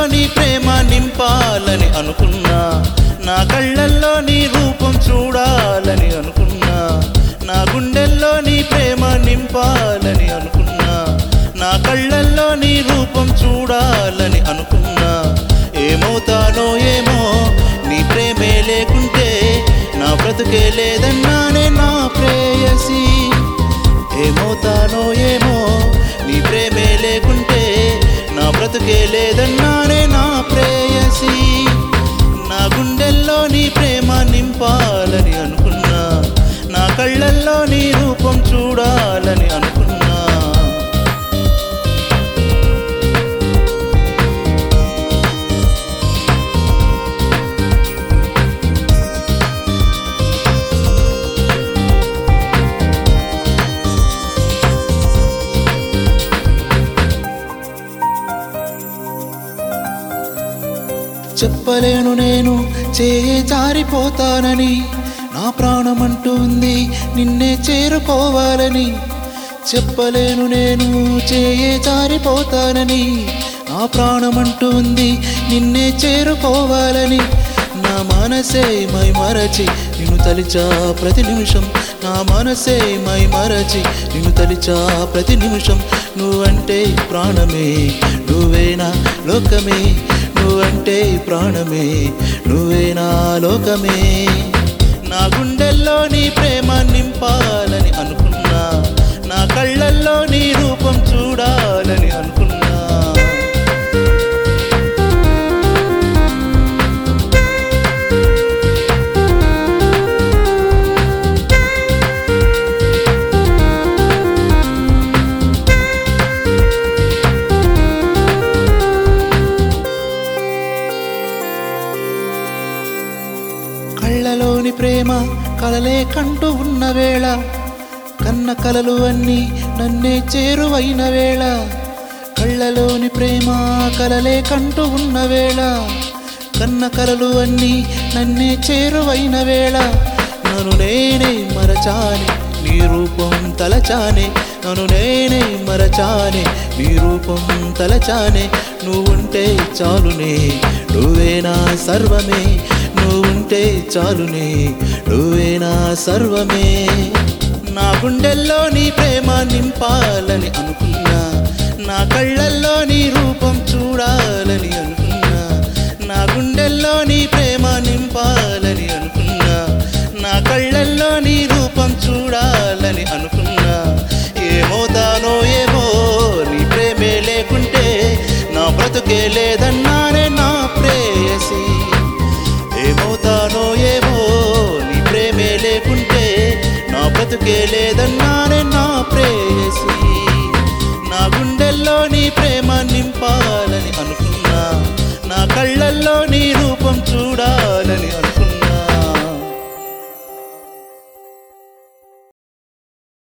నీ ప్రేమ నింపాలని అనుకున్నా నా కళ్ళల్లో నీ రూపం చూడాలని అనుకున్నా నా గుండెల్లో నీ ప్రేమ నింపాలని అనుకున్నా నా కళ్ళల్లో నీ రూపం చూడాలని అనుకున్నా ఏమవుతానో ఏమో నీ ప్రేమే లేకుంటే నా బ్రతుకే లేదన్నానే నా ప్రేయసి ఏమవుతానో ఏమో నీ ప్రేమే లేకుంటే నా బ్రతుకే లేదన్నానే నా ప్రేయసి నా గుండెల్లో నీ ప్రేమ నింపాలని అనుకున్నా నా కళ్ళల్లో నీ రూపం చూడాలని అనుకున్నా చెప్పలేను నేను చేయి జారిపోతానని నా ప్రాణమంటుంది నిన్నే చేరుకోవాలని చెప్పలేను నేను చేయి జారిపోతానని నా ప్రాణమంటుంది నిన్నే చేరుకోవాలని నా మనసే మై మరచి నిన్ను తలిచా ప్రతి నిమిషం నా మనసే మై మరచి నిన్ను తలిచా ప్రతి నిమిషం నువ్వంటే ప్రాణమే నువ్వేనా లోకమే నువ్వంటే ప్రాణమే నువ్వే నా లోకమే నా గుండెల్లో నీ ప్రేమ నింపాలని అనుకున్నా నా కళ్ళల్లో నీ రూపం చూడాలని అనుకున్నా కళ్ళలోని ప్రేమ కలలే కంటూ ఉన్న వేళ కన్న కలలు అన్నీ నన్నే చేరువైన వేళ కళ్ళలోని ప్రేమ కలలే కంటూ ఉన్న వేళ కన్న కలలు అన్నీ నన్నే చేరువైన వేళ నన్ను నేనే మరచానే నీ రూపం తలచానే నన్ను నేనే మరచానే నీ రూపం తలచానే నువ్వుంటే చాలునే నువ్వే నా సర్వమే నువ్వుంటే చాలునే నువ్వే నా సర్వమే నా గుండెల్లో నీ ప్రేమ నింపాలని అనుకున్నా నా కళ్ళల్లో నీ రూపం చూడాలని అనుకున్నా నా గుండెల్లో నీ ప్రేమ నింపాలని అనుకున్నా నా కళ్ళల్లో నీ రూపం చూడాలని అనుకున్నా ఏమవుతానో ఏమో నీ ప్రేమే లేకుంటే నా బ్రతుకే లేదన్నానే నా ప్రేయసి ఏమవుతానో ఏమో నీ ప్రేమే లేకుంటే నా బ్రతుకే లేదన్నానే నా ప్రేయసి నా గుండెల్లో నీ ప్రేమ నింపా